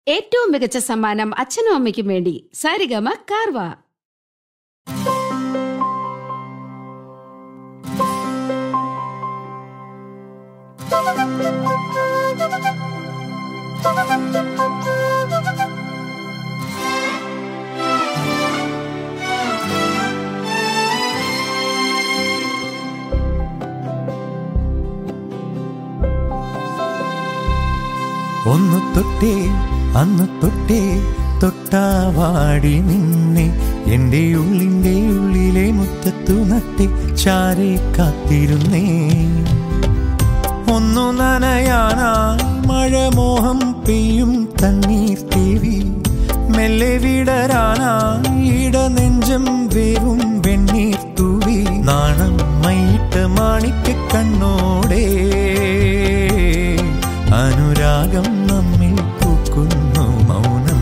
ഏറ്റവും മികച്ച സമ്മാനം അച്ഛനും അമ്മയ്ക്കും വേണ്ടി സാരിഗമ കാർവ ഒന്നു തൊട്ടേ അന്ന് തൊട്ടേ തൊട്ടാവാടി നിന്നെ എന്റെ ഉള്ളിന്റെ ഉള്ളിലെ മുറ്റത്തു നട്ടെ ചാരെ കാത്തിരുന്നേ ഒന്നു നനയാനായി മഴമോഹം പെയ്യും തണ്ണീർ തേവി മെല്ലെ വിടരാനായി ഇടനെഞ്ചം വേവും വെണ്ണീർ തൂവി നാണം മൈട്ട് മാണിക്ക കണ്ണോടെ അനുരാഗം നമ്മിൽ പൂക്കുന്നു മൗനം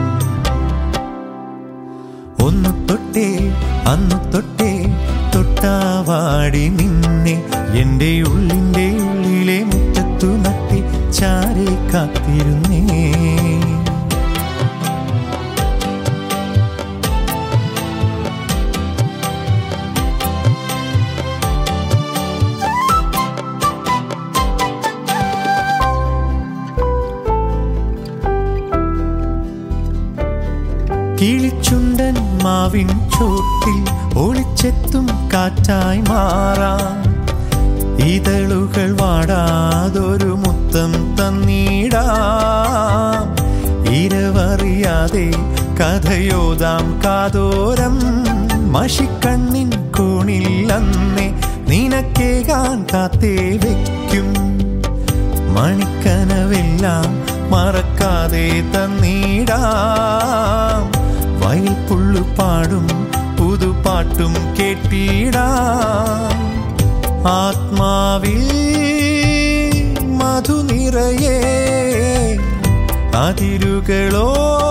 ഒന്നു തൊട്ടേ അന്നു തൊട്ടേ തൊട്ടാവാടി നിന്നെ എന്റെ ഉള്ളിന്റെ ഉള്ളിലെ മുറ്റത്തു നട്ടി ചാരെ കാത്തിരുന്നേ കിളിച്ചുണ്ടൻ മാവിൻ ചോട്ടിൽ ഒളിച്ചെത്തും കാറ്റായി മാറാം ഇതളുകൾ വാടാതൊരു മുത്തം തന്നീടാം ഇരവറിയാതെ കഥയോതാം കാതോരം മഷിക്കണ്ണിൻ കോണിൽ അന്നേ നിനക്കേകാൻ കാത്തേ വയ്ക്കും മണിക്കനവെല്ലാം മറക്കാതെ തന്നീടാം വയൽ പുള്ളു പാടും പുതുപാട്ടും കേട്ടിടാം ആത്മാവിൽ മധു നിറയെ അതിരുകളോ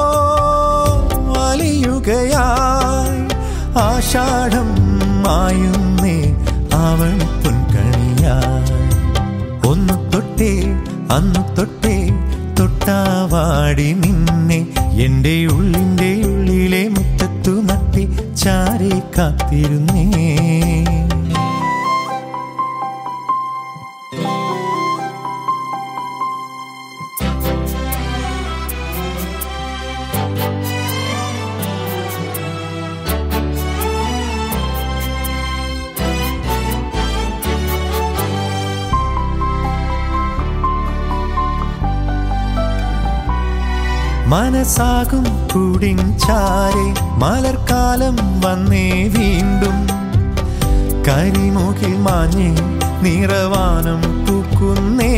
അലിയുകയായി ആഷാഢം മായുന്നേ അവൾ പൊൻകണിയായി ഒന്നു തൊട്ടേ അന്നു തൊട്ടേ തൊട്ടാവാടി നിന്നെ എന്റെ ഉള്ളിന്റെ ഉള്ളിലെ മുറ്റത്തു നട്ടി ചാരെ കാത്തിരുന്നേ മനസ്സാകും കൂടിൻ ചാരെ മലർക്കാലം വന്നേ വീണ്ടും കരിമുകിൽ മാഞ്ഞേ നിറവാനം പൂക്കുന്നേ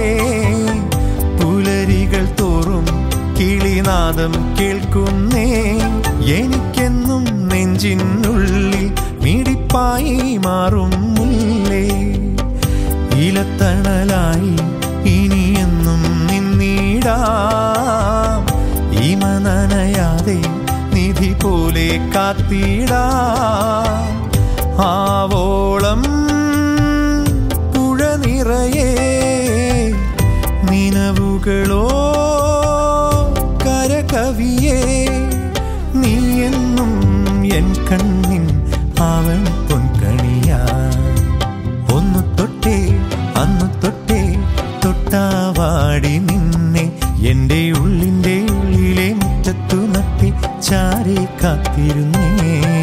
പുലരികൾ തോറും കിളിനാദം കേൾക്കുന്നേ എനിക്കെന്നും നെഞ്ചിനുള്ളിൽ മിടിപ്പായി മാറും മുല്ലേ ഇലത്തണലായി ഇനിയെന്നും നിന്നിടാം ഇമനനയാതെ നിധി പോലെ കാത്തിടാം ആവോളം പുഴ നിറയെ നിലവുകളോ കരകവിയേ നീ എന്നും എൻ കണ്ണിൻ അവൻ പൊൻകണിയാ ഒന്നു തൊട്ടേ അന്നു തൊട്ടേ തൊട്ടാവാടി നിന്നെ എന്റെ ഉള്ളിന്റെ ഉള്ളിലെ മുറ്റത്തു നട്ടി ചാരെ കാത്തിരുന്നേ